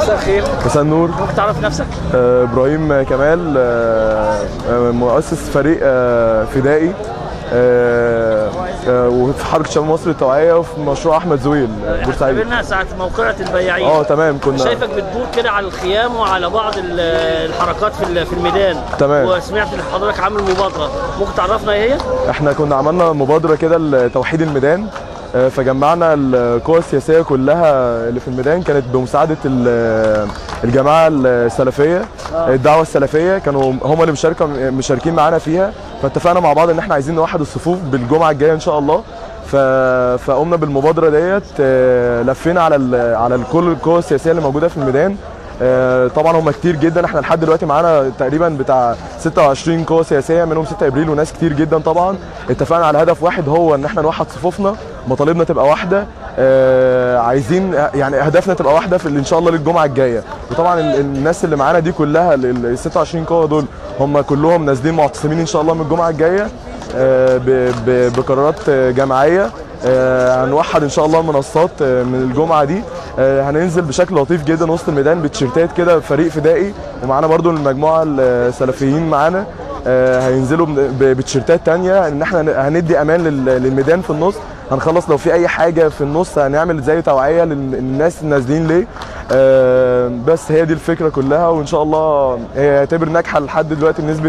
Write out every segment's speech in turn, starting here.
مساء الخير مساء النور ممكن تعرف نفسك؟ آه، ابراهيم كمال آه، آه، مؤسس فريق آه، فدائي آه، آه، وفي حركه شباب مصر التوعيه وفي مشروع احمد زويل آه، بورسعيد قابلنا ساعة موقعة البياعين اه تمام كنا شايفك بتدور كده على الخيام وعلى بعض ال- الحركات في ال- في الميدان تمام. وسمعت ان حضرتك عامل مبادرة ممكن تعرفنا ايه هي؟ احنا كنا عملنا مبادره كده لتوحيد الميدان آه، فجمعنا القوى السياسيه كلها اللي في الميدان كانت بمساعده ال- الجماعه السلفيه الدعوه السلفيه كانوا هم اللي مشاركه مشاركين معانا فيها فاتفقنا مع بعض ان احنا عايزين نوحد الصفوف بالجمعه الجايه ان شاء الله ف... فقمنا بالمبادره ديت آه، لفينا على ال... على كل القوى السياسيه اللي موجوده في الميدان آه، طبعا هم كتير جدا احنا لحد دلوقتي معانا تقريبا بتاع 26 قوه سياسيه منهم 6 ابريل وناس كتير جدا طبعا اتفقنا على هدف واحد هو ان احنا نوحد صفوفنا مطالبنا تبقى واحده آه، عايزين يعني اهدافنا تبقى واحده في ان شاء الله للجمعه الجايه وطبعا ال- الناس اللي معانا دي كلها ال ال 26 قوه دول هم كلهم نازلين معتصمين ان شاء الله من الجمعه الجايه آه، ب- ب- بقرارات آه، جماعيه آه، هنوحد ان شاء الله المنصات آه، من الجمعه دي آه، هننزل بشكل لطيف جدا وسط الميدان بتيشيرتات كده فريق فدائي ومعانا برضو المجموعه السلفيين معانا آه، هينزلوا ب- بتيشيرتات تانية ان احنا هندي امان لل- للميدان في النص هنخلص لو في اي حاجه في النص هنعمل زي توعيه للناس نازلين ليه آه، بس هي دي الفكره كلها وان شاء الله هي هتعتبر ناجحه لحد دلوقتي بنسبه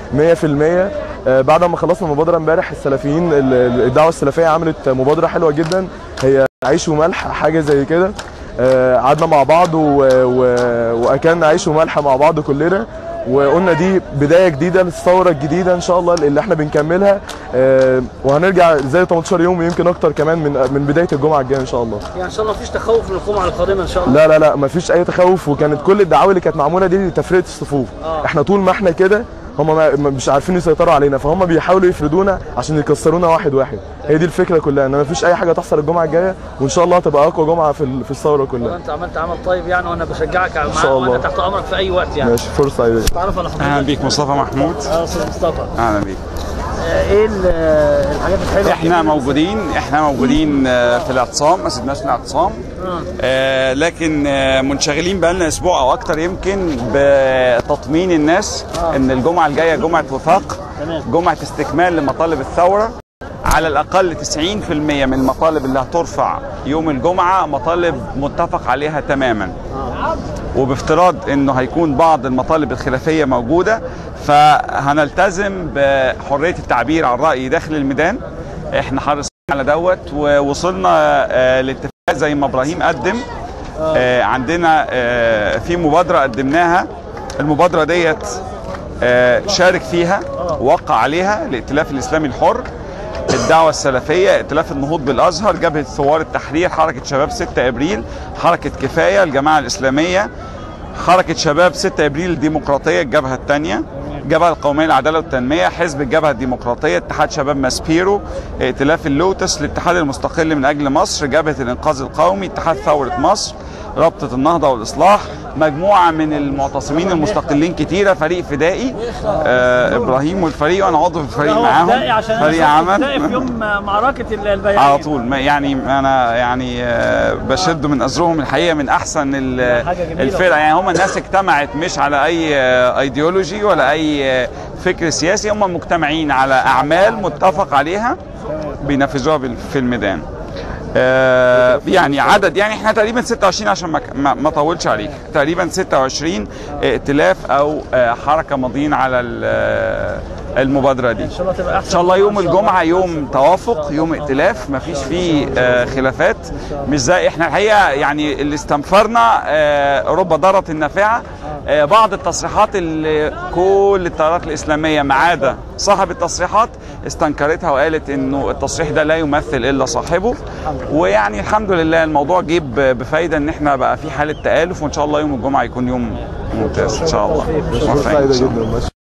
100% آه، بعد ما خلصنا المبادره امبارح السلفيين ال- ال- الدعوه السلفيه عملت مبادره حلوه جدا هي عيش وملح حاجه زي كده آه، قعدنا مع بعض و... و... واكلنا عيش وملح مع بعض كلنا وقلنا دي بدايه جديده للثوره الجديده ان شاء الله اللي احنا بنكملها آه، وهنرجع زي 18 يوم ويمكن اكتر كمان من من بدايه الجمعه الجايه ان شاء الله يعني ان شاء الله مفيش تخوف من الجمعة القادمة ان شاء الله لا لا لا مفيش اي تخوف وكانت كل الدعاوى اللي كانت معموله دي لتفرقه الصفوف آه. احنا طول ما احنا كده هم ما ما- مش عارفين يسيطروا علينا فهم بيحاولوا يفردونا عشان يكسرونا واحد واحد هي دي الفكره كلها ان مفيش اي حاجه تحصل الجمعه الجايه وان شاء الله هتبقى اقوى جمعه في ال- في الثوره والله كلها انت عملت عمل طيب يعني وانا بشجعك على شاء الله. وانا تحت امرك في اي وقت يعني ماشي فرصه سعيده تعرف على حضرتك اهلا بيك مصطفى محمود اه استاذ مصطفى اهلا بيك آه، ايه ال- الحاجات الحلوه احنا موجودين احنا موجودين آه، في الاعتصام ما سيبناش من الاعتصام آه. آه، لكن آه، منشغلين بقالنا اسبوع او اكتر يمكن بتطمين الناس ان الجمعه الجايه جمعه وفاق تمام. جمعه استكمال لمطالب الثوره على الاقل 90% من المطالب اللي هترفع يوم الجمعه مطالب متفق عليها تماما وبافتراض انه هيكون بعض المطالب الخلافيه موجوده فهنلتزم بحريه التعبير عن الراي داخل الميدان احنا حريصين على دوت ووصلنا آه، لاتفاق زي ما ابراهيم قدم آه، عندنا آه، في مبادره قدمناها المبادره ديت آه، شارك فيها وقع عليها الائتلاف الاسلامي الحر الدعوة السلفية ائتلاف النهوض بالأزهر جبهة ثوار التحرير حركة شباب 6 أبريل حركة كفاية الجماعة الإسلامية حركة شباب 6 أبريل الديمقراطية الجبهة الثانية الجبهة القومية للعدالة والتنمية حزب الجبهة الديمقراطية اتحاد شباب ماسبيرو ائتلاف اللوتس الاتحاد المستقل من أجل مصر جبهة الإنقاذ القومي اتحاد ثورة مصر رابطة النهضة والإصلاح مجموعة من المعتصمين المستقلين كتيرة فريق فدائي آه إبراهيم والفريق وأنا عضو في الفريق هو معاهم فدائي عشان أنا فريق شفت عمل فدائي في يوم معركه ال- البياعين على طول ما يعني انا يعني آه، بشد من ازرهم الحقيقه من احسن ال- حاجة جميلة. الفرق يعني هم الناس اجتمعت مش على اي آه، ايديولوجي ولا اي آه، فكر سياسي هم مجتمعين على اعمال متفق عليها بينفذوها بال- في الميدان آه، يعني عدد يعني احنا تقريبا 26 عشان ما ما ما اطولش عليك تقريبا 26 ائتلاف او آه، حركه ماضيين على ال- آه، المبادره دي ان شاء الله تبقى احسن ان شاء الله يوم إن شاء الله. الجمعه يوم توافق يوم ائتلاف ما فيش فيه آه، خلافات مش زي احنا الحقيقه يعني اللي استنفرنا آه، رب ضاره نافعه آه، بعض التصريحات اللي كل التيارات الاسلاميه ما عدا صاحب التصريحات استنكرتها وقالت انه التصريح ده لا يمثل الا صاحبه ويعني الحمد لله الموضوع جيب بفايده ان احنا بقى في حاله تالف وان شاء الله يوم الجمعه يكون يوم ممتاز ان شاء الله فرصه موفقين إن سعيده شاء الله. جدا ماشي